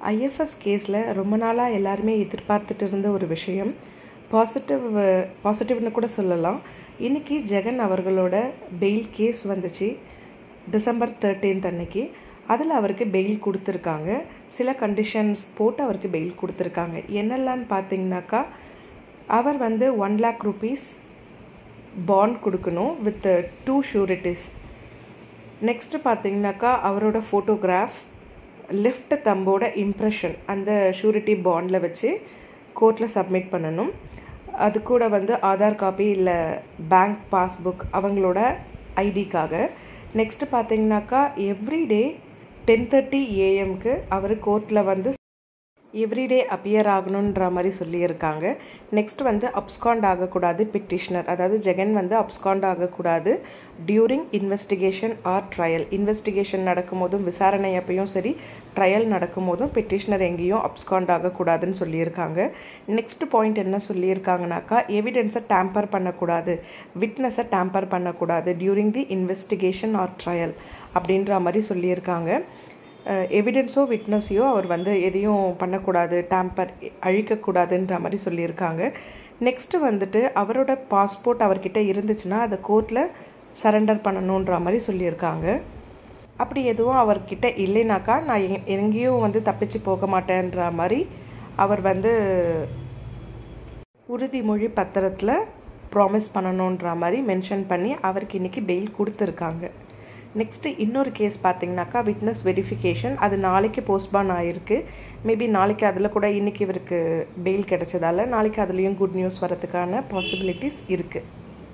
IFS கேஸில் ரொம்ப நாளாக எல்லாருமே எதிர்பார்த்துட்டு இருந்த ஒரு விஷயம் பாசிட்டிவ் பாசிட்டிவ்னு கூட சொல்லலாம் இன்றைக்கி ஜெகன் அவர்களோட பெயில் கேஸ் வந்துச்சு டிசம்பர் தேர்ட்டீன்த் அன்னைக்கு அதில் அவருக்கு பெயில் கொடுத்துருக்காங்க சில கண்டிஷன்ஸ் போட்டு அவருக்கு பெயில் கொடுத்துருக்காங்க என்னெல்லான்னு பார்த்தீங்கன்னாக்கா அவர் வந்து ஒன் லேக் ருபீஸ் பாண்ட் கொடுக்கணும் வித் டூ ஷூரிட்டிஸ் நெக்ஸ்ட்டு பார்த்தீங்கன்னாக்கா அவரோட ஃபோட்டோகிராஃப் லெஃப்ட் தம்போட இம்ப்ரெஷன் அந்த ஷூரிட்டி பாண்டில் வச்சு கோர்ட்டில் சப்மிட் பண்ணணும் அது கூட வந்து ஆதார் காப்பி இல்லை பேங்க் பாஸ்புக் அவங்களோட ஐடிக்காக நெக்ஸ்ட்டு பார்த்தீங்கன்னாக்கா எவ்ரிடே டென் தேர்ட்டி ஏஎம்க்கு அவர் கோர்ட்டில் வந்து எவ்ரிடே அப்பியர் ஆகணுன்ற மாதிரி சொல்லியிருக்காங்க நெக்ஸ்ட் வந்து அப்ஸ்காண்ட் ஆகக்கூடாது பிட்டிஷனர் அதாவது ஜெகன் வந்து அப்ஸ்காண்ட் ஆகக்கூடாது during investigation or trial investigation நடக்கும்போதும் விசாரணை அப்பையும் சரி ட்ரையல் நடக்கும்போதும் பிட்டிஷனர் எங்கேயும் அப்ஸ்காண்ட் ஆகக்கூடாதுன்னு சொல்லியிருக்காங்க நெக்ஸ்ட் பாயிண்ட் என்ன சொல்லியிருக்காங்கனாக்கா எவிடன்ஸை டேம்பர் பண்ணக்கூடாது விட்னஸை டேம்பர் பண்ணக்கூடாது during the investigation or trial அப்படின்ற மாதிரி சொல்லியிருக்காங்க எவிடன்ஸோ விட்னஸையோ அவர் வந்து எதையும் பண்ணக்கூடாது டேம்பர் அழிக்கக்கூடாதுன்ற மாதிரி சொல்லியிருக்காங்க நெக்ஸ்ட்டு வந்துட்டு அவரோட பாஸ்போர்ட் அவர்கிட்ட இருந்துச்சுன்னா அதை கோர்ட்டில் சரண்டர் பண்ணணுன்ற மாதிரி சொல்லியிருக்காங்க அப்படி எதுவும் அவர்கிட்ட இல்லைனாக்கா நான் எங் எங்கேயும் வந்து தப்பிச்சு போக மாட்டேன்ற மாதிரி அவர் வந்து உறுதிமொழி பத்திரத்தில் ப்ராமிஸ் பண்ணணுன்ற மாதிரி மென்ஷன் பண்ணி அவருக்கு இன்றைக்கி பெயில் கொடுத்துருக்காங்க நெக்ஸ்ட்டு இன்னொரு கேஸ் பார்த்தீங்கன்னாக்கா விட்னஸ் வெரிஃபிகேஷன் அது நாளைக்கு போஸ்ட்பான் ஆகிருக்கு மேபி நாளைக்கு அதில் கூட இன்றைக்கி இவருக்கு பெயில் கிடைச்சதால நாளைக்கு அதுலேயும் குட் நியூஸ் வரதுக்கான பாசிபிலிட்டிஸ் இருக்குது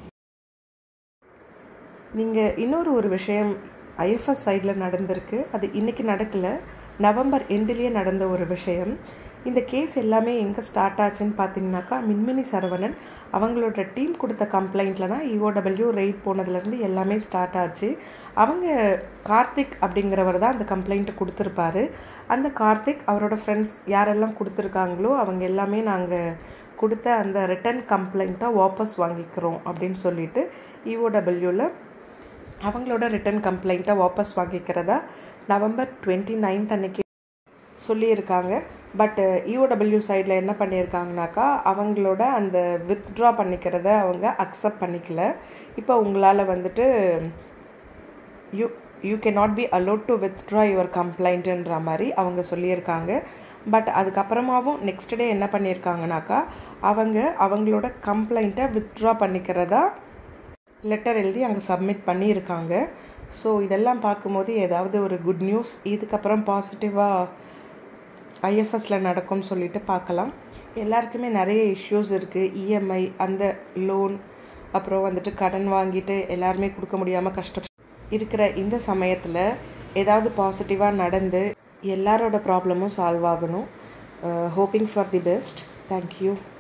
நீங்கள் இன்னொரு ஒரு விஷயம் ஐஎஃப்எஸ் சைடில் நடந்திருக்கு அது இன்றைக்கி நடக்கலை நவம்பர் எண்டுலேயே நடந்த ஒரு விஷயம் இந்த கேஸ் எல்லாமே எங்கே ஸ்டார்ட் ஆச்சுன்னு பார்த்தீங்கன்னாக்கா மின்மினி சரவணன் அவங்களோட டீம் கொடுத்த கம்ப்ளைண்ட்டில் தான் இஓடபிள்யூ ரெய்ட் போனதுலேருந்து எல்லாமே ஸ்டார்ட் ஆச்சு அவங்க கார்த்திக் அப்படிங்கிறவர் தான் அந்த கம்ப்ளைண்ட்டை கொடுத்துருப்பாரு அந்த கார்த்திக் அவரோட ஃப்ரெண்ட்ஸ் யாரெல்லாம் கொடுத்துருக்காங்களோ அவங்க எல்லாமே நாங்கள் கொடுத்த அந்த ரிட்டன் கம்ப்ளைண்ட்டை வாபஸ் வாங்கிக்கிறோம் அப்படின்னு சொல்லிட்டு இஓடபிள்யூவில் அவங்களோட ரிட்டன் கம்ப்ளைண்ட்டை வாபஸ் வாங்கிக்கிறதா நவம்பர் டுவெண்ட்டி நைன்த் அன்னைக்கு சொல்லியிருக்காங்க பட் இஓடபிள்யூ சைடில் என்ன பண்ணியிருக்காங்கனாக்கா அவங்களோட அந்த வித்ட்ரா பண்ணிக்கிறத அவங்க அக்செப்ட் பண்ணிக்கல இப்போ உங்களால் வந்துட்டு you you can not be allowed to withdraw your கம்ப்ளைண்ட்டுன்ற மாதிரி அவங்க சொல்லியிருக்காங்க பட் அதுக்கப்புறமாவும் நெக்ஸ்ட் டே என்ன பண்ணியிருக்காங்கனாக்கா அவங்க அவங்களோட கம்ப்ளைண்ட்டை வித்ட்ரா பண்ணிக்கிறதா லெட்டர் எழுதி அங்கே சப்மிட் பண்ணியிருக்காங்க ஸோ இதெல்லாம் பார்க்கும்போது ஏதாவது ஒரு குட் நியூஸ் இதுக்கப்புறம் பாசிட்டிவாக ஐஎஃப்எஸில் நடக்கும்னு சொல்லிட்டு பார்க்கலாம் எல்லாருக்குமே நிறைய இஷ்யூஸ் இருக்குது இஎம்ஐ அந்த லோன் அப்புறம் வந்துட்டு கடன் வாங்கிட்டு எல்லாருமே கொடுக்க முடியாமல் கஷ்டம் இருக்கிற இந்த சமயத்தில் ஏதாவது பாசிட்டிவாக நடந்து எல்லாரோட ப்ராப்ளமும் சால்வ் ஆகணும் hoping for the best thank you